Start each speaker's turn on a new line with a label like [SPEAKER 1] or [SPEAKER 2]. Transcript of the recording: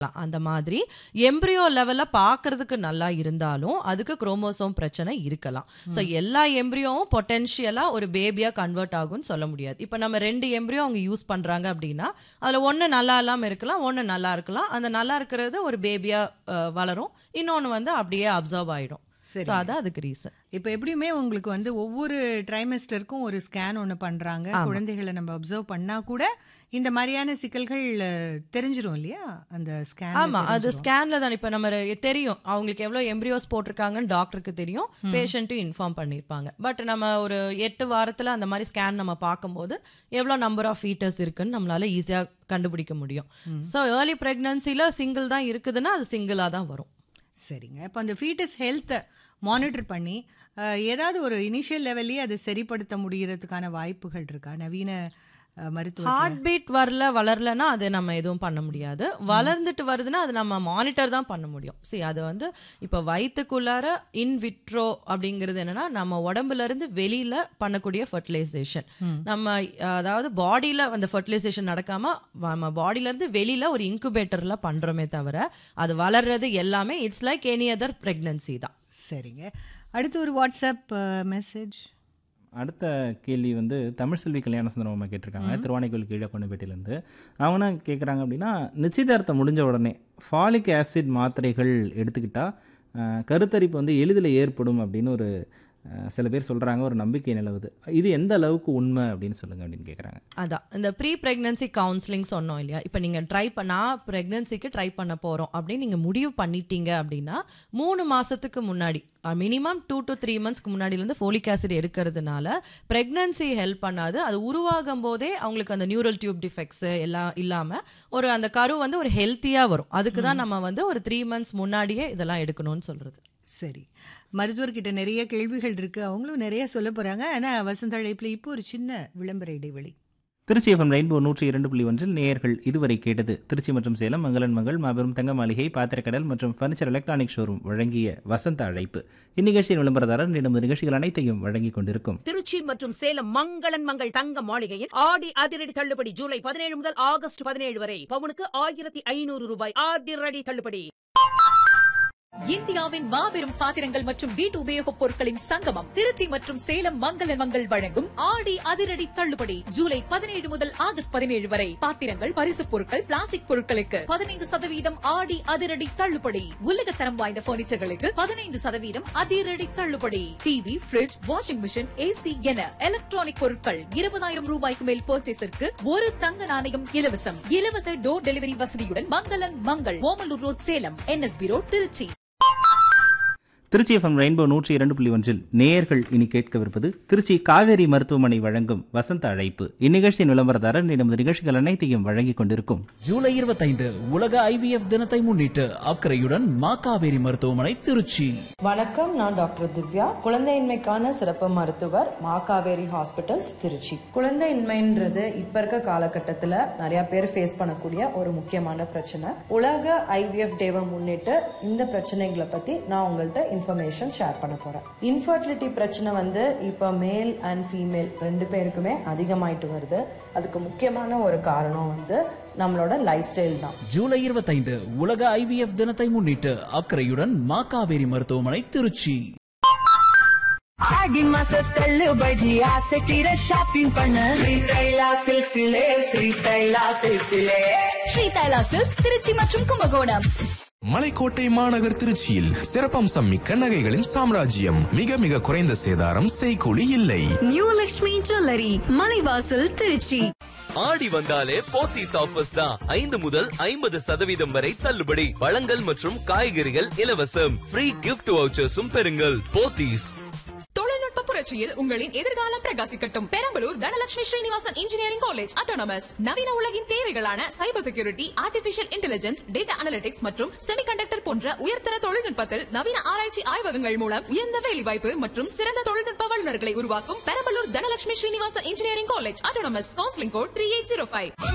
[SPEAKER 1] அந்த மாதிரி எம்ப்ரியோ லெவல்ல பார்க்கறதுக்கு நல்லா இருந்தாலும் அதுக்கு குரோமோசோம் பிரச்சனை இருக்கலாம் ஸோ எல்லா எம்ப்ரியோவும் பொட்டென்ஷியலா ஒரு பேபியா கன்வெர்ட் ஆகும்னு சொல்ல முடியாது இப்போ நம்ம ரெண்டு எம்ப்ரியோ அவங்க யூஸ் பண்றாங்க அப்படின்னா அதுல ஒன்று நல்லா இல்லாம இருக்கலாம் ஒன்று நல்லா இருக்கலாம் அந்த நல்லா இருக்கிறது ஒரு பேபியா வளரும் இன்னொன்று வந்து அப்படியே அப்சர்வ் ஆயிடும்
[SPEAKER 2] சரி.
[SPEAKER 1] ஸோ அதான் அதுக்கு ரீசன்
[SPEAKER 2] இப்போ எப்படியுமே உங்களுக்கு வந்து ஒவ்வொரு ட்ரைமெஸ்டருக்கும் ஒரு ஸ்கேன் ஒன்று பண்றாங்க குழந்தைகளை நம்ம அப்சர்வ் பண்ணா கூட இந்த மாதிரியான சிக்கல்கள் அஹ், தெரிஞ்சிரும் இல்லையா அந்த ஸ்கேன்
[SPEAKER 1] ஆமா அது ஸ்கேன்ல தான் இப்ப நம்ம ரெ- தெரியும் அவங்களுக்கு எவ்வளவு எம்ப்ரியோஸ் போட்டிருக்காங்கன்னு டாக்டருக்கு தெரியும் பேஷண்ட்டும் இன்ஃபார்ம் பண்ணிருப்பாங்க பட் நம்ம ஒரு எட்டு வாரத்துல அந்த மாதிரி ஸ்கேன் நம்ம பார்க்கும்போது எவ்வளவு நம்பர் ஆஃப் ஃபீட்டர்ஸ் இருக்குன்னு நம்மளால ஈஸியா கண்டுபிடிக்க முடியும் ஸோ ஏர்லி பிரெக்னன்சில சிங்கிள் தான் இருக்குதுன்னா அது சிங்கிளா தான் வரும்
[SPEAKER 2] சரிங்க இப்போ அந்த ஃபீட்டஸ் ஹெல்த்தை மானிட்டர் பண்ணி அஹ், ஏதாவது ஒரு இனிஷியல் லெவல்லையே அதை சரிப்படுத்த முடியறதுக்கான வாய்ப்புகள் இருக்கா நவீன அஹ், மருத்துவ
[SPEAKER 1] ஹார்ட் பீட் வரல வளரலன்னா அது நம்ம எதுவும் பண்ண முடியாது வளர்ந்துட்டு வருதுன்னா அது நம்ம மானிட்டர் தான் பண்ண முடியும் சரி அது வந்து இப்போ வயிற்றுக்குள்ளார இன் விட்ரோ அப்படிங்கிறது என்னன்னா நம்ம உடம்புல இருந்து வெளியில பண்ணக்கூடிய ஃபர்டிலைசேஷன் நம்ம அஹ், அதாவது பாடியில அந்த ஃபர்டிலைசேஷன் நடக்காம நம்ம பாடியில இருந்து வெளியில ஒரு இன்குபேட்டர்ல பண்றோமே தவிர அது வளர்றது எல்லாமே it's like any other pregnancy தான்
[SPEAKER 2] சரிங்க அடுத்து ஒரு வாட்ஸ்அப் மெசேஜ்
[SPEAKER 3] அடுத்த கேள்வி வந்து தமிழ் செல்வி கல்யாண சுந்தரம் அம்மா கேட்டிருக்காங்க திருவானைக்கோயில் கீழே கொண்டுபேட்டிலேருந்து அவங்க என்ன கேட்குறாங்க அப்படின்னா நிச்சயதார்த்தம் முடிஞ்ச உடனே ஃபாலிக் ஆசிட் மாத்திரைகள் எடுத்துக்கிட்டா அஹ், கருத்தரிப்பு வந்து எளிதில் ஏற்படும் அப்படின்னு ஒரு அஹ், சில பேர் சொல்கிறாங்க ஒரு நம்பிக்கை நிலவுது இது எந்த அளவுக்கு உண்மை அப்படின்னு சொல்லுங்க அப்படின்னு கேட்குறாங்க
[SPEAKER 1] அதான் இந்த ப்ரீ பிரெக்னன்சி கவுன்சிலிங் சொன்னோம் இல்லையா இப்போ நீங்கள் ட்ரை பண்ணா ப்ரெக்னன்சிக்கு ட்ரை பண்ண போகிறோம் அப்படின்னு நீங்கள் முடிவு பண்ணிட்டீங்க அப்படின்னா மூணு மாசத்துக்கு முன்னாடி மினிமம் டூ டு த்ரீ மந்த்ஸ்க்கு முன்னாடிலேருந்து ஃபோலிக் ஆசிட் எடுக்கிறதுனால ப்ரெக்னன்சி ஹெல்ப் பண்ணாது அது உருவாகும் போதே அவங்களுக்கு அந்த நியூரல் டியூப் டிஃபெக்ட்ஸ் எல்லாம் இல்லாமல் ஒரு அந்த கரு வந்து ஒரு ஹெல்த்தியாக வரும் அதுக்கு தான் நம்ம வந்து ஒரு த்ரீ மந்த்ஸ் முன்னாடியே இதெல்லாம் எடுக்கணும்னு சொல்கிறது
[SPEAKER 2] சரி மருத்துவர்கிட்ட நிறைய கேள்விகள் இருக்கு அவங்களும் நிறைய சொல்ல போறாங்க ஆனா வசந்த அழைப்புல இப்போ ஒரு சின்ன விளம்பர இடைவெளி
[SPEAKER 3] திருச்சி எஃப்எம் ரெயின்போ நூற்றி இரண்டு புள்ளி ஒன்றில் நேயர்கள் இதுவரை கேட்டது திருச்சி மற்றும் சேலம் மங்களன் மங்கள் மாபெரும் தங்க மாளிகை பாத்திரக்கடல் மற்றும் ஃபர்னிச்சர் எலக்ட்ரானிக் ஷோரூம் வழங்கிய வசந்த அழைப்பு இந்நிகழ்ச்சியின் விளம்பரதாரர் நமது நிகழ்ச்சிகள் அனைத்தையும் வழங்கிக் கொண்டிருக்கும்
[SPEAKER 4] திருச்சி மற்றும் சேலம் மங்களன் மங்கள் தங்க மாளிகையில் ஆடி அதிரடி தள்ளுபடி ஜூலை பதினேழு முதல் ஆகஸ்ட் பதினேழு வரை பவுனுக்கு ஆயிரத்தி ஐநூறு ரூபாய் அதிரடி தள்ளுபடி
[SPEAKER 5] இந்தியாவின் மாபெரும் பாத்திரங்கள் மற்றும் வீட்டு உபயோகப் பொருட்களின் சங்கமம் திருச்சி மற்றும் சேலம் மங்கள மங்கள் வழங்கும் ஆடி அதிரடி தள்ளுபடி ஜூலை பதினேழு முதல் ஆகஸ்ட் பதினேழு வரை பாத்திரங்கள் பரிசுப் பொருட்கள் பிளாஸ்டிக் பொருட்களுக்கு பதினைந்து சதவீதம் ஆடி அதிரடி தள்ளுபடி உலகத்தரம் வாய்ந்த பர்னிச்சர்களுக்கு பதினைந்து சதவீதம் அதிரடி தள்ளுபடி TV fridge washing machine AC என எலக்ட்ரானிக் பொருட்கள் இருபதாயிரம் ரூபாய்க்கு மேல் பர்ச்சேஸிற்கு ஒரு தங்க நாணயம் இலவசம் இலவச டோர் டெலிவரி வசதியுடன் மங்களன் Mangal Omalur road Salem NSB road Tiruchi
[SPEAKER 3] Tiruchi FM rainbow நூற்றி இரண்டு புள்ளி ஒன்றில் நேயர்கள் இனி கேட்கவிருப்பது திருச்சி காவேரி மருத்துவமனை வழங்கும் வசந்த அழைப்பு இந்நிகழ்ச்சியின் விளம்பரதாரர் நமது நிகழ்ச்சிகள் அனைத்தையும் வழங்கிக் கொண்டிருக்கும்
[SPEAKER 6] ஜூலை 25 உலக ஐவிஎஃப் தினத்தை முன்னிட்டு அக்கறையுடன் மாக்காவேரி மருத்துவமனை திருச்சி
[SPEAKER 1] வணக்கம் நான் டாக்டர் திவ்யா குழந்தையின்மைக்கான சிறப்பு மருத்துவர் மாகாவேரி ஹாஸ்பிட்டல்ஸ் திருச்சி குழந்தையின்மைன்றது இப்ப இருக்க காலகட்டத்துல நிறைய பேர் ஃபேஸ் பண்ணக்கூடிய ஒரு முக்கியமான பிரச்சனை உலக ஐவிஎஃப் டேவை முன்னிட்டு இந்த பிரச்சனைகளை பத்தி நான் உங்கள்கிட்ட இன்ஃபர்மேஷன் ஷேர் பண்ண போறேன் இன்ஃபர்டிலிட்டி பிரச்சனை வந்து இப்ப மேல் அண்ட் ஃபீமேல் ரெண்டு பேருக்குமே அதிகமாயிட்டு வருது அதுக்கு முக்கியமான ஒரு காரணம் வந்து நம்மளோட லைஃப் ஸ்டைல் தான்
[SPEAKER 6] ஜூலை 25 உலக ஐவிஎஃப் தினத்தை முன்னிட்டு அக்கறையுடன் மாக்காவேரி மருத்துவமனை திருச்சி
[SPEAKER 7] ஆடி மாச தள்ளுபடி ஆசை தீர ஷாப்பிங் பண்ண ஸ்ரீ தைலா சில்க்ஸிலே ஸ்ரீ தைலா சில்க்ஸிலே
[SPEAKER 5] ஸ்ரீ தைலா சில்க்ஸ் திருச்சி மற்றும் கும்பகோணம்
[SPEAKER 8] மலைக்கோட்டை மாநகர் திருச்சியில் சிறப்பம்சம் மிக்க நகைகளின் சாம்ராஜ்யம் மிக மிக குறைந்த சேதாரம் செய்கூலி இல்லை
[SPEAKER 7] நியூ லக்ஷ்மி ஜுவல்லரி மலைவாசல் திருச்சி
[SPEAKER 9] ஆடி வந்தாலே போத்தீஸ் ஆஃபர்ஸ் தான் ஐந்து முதல் ஐம்பது சதவீதம் வரை தள்ளுபடி பழங்கள் மற்றும் காய்கறிகள் இலவசம் ஃப்ரீ கிஃப்ட் வவுச்சர்ஸும் பெறுங்கள் போத்தீஸ்
[SPEAKER 5] தொழில்நுட்ப புரட்சியில் உங்களின் எதிர்காலம் பிரகாசிக்கட்டும் Perambalur Dhanalakshmi Srinivasan engineering college autonomous நவீன உலகின் தேவைகளான cyber security artificial intelligence data analytics மற்றும் செமிகண்டக்டர் போன்ற உயர்தர தொழில்நுட்பத்தில் நவீன ஆராய்ச்சி ஆய்வகங்கள் மூலம் உயர்ந்த வேலைவாய்ப்பு மற்றும் சிறந்த தொழில்நுட்ப வல்லுநர்களை உருவாக்கும் Perambalur Dhanalakshmi Srinivasan engineering college autonomous counselling code three eight zero five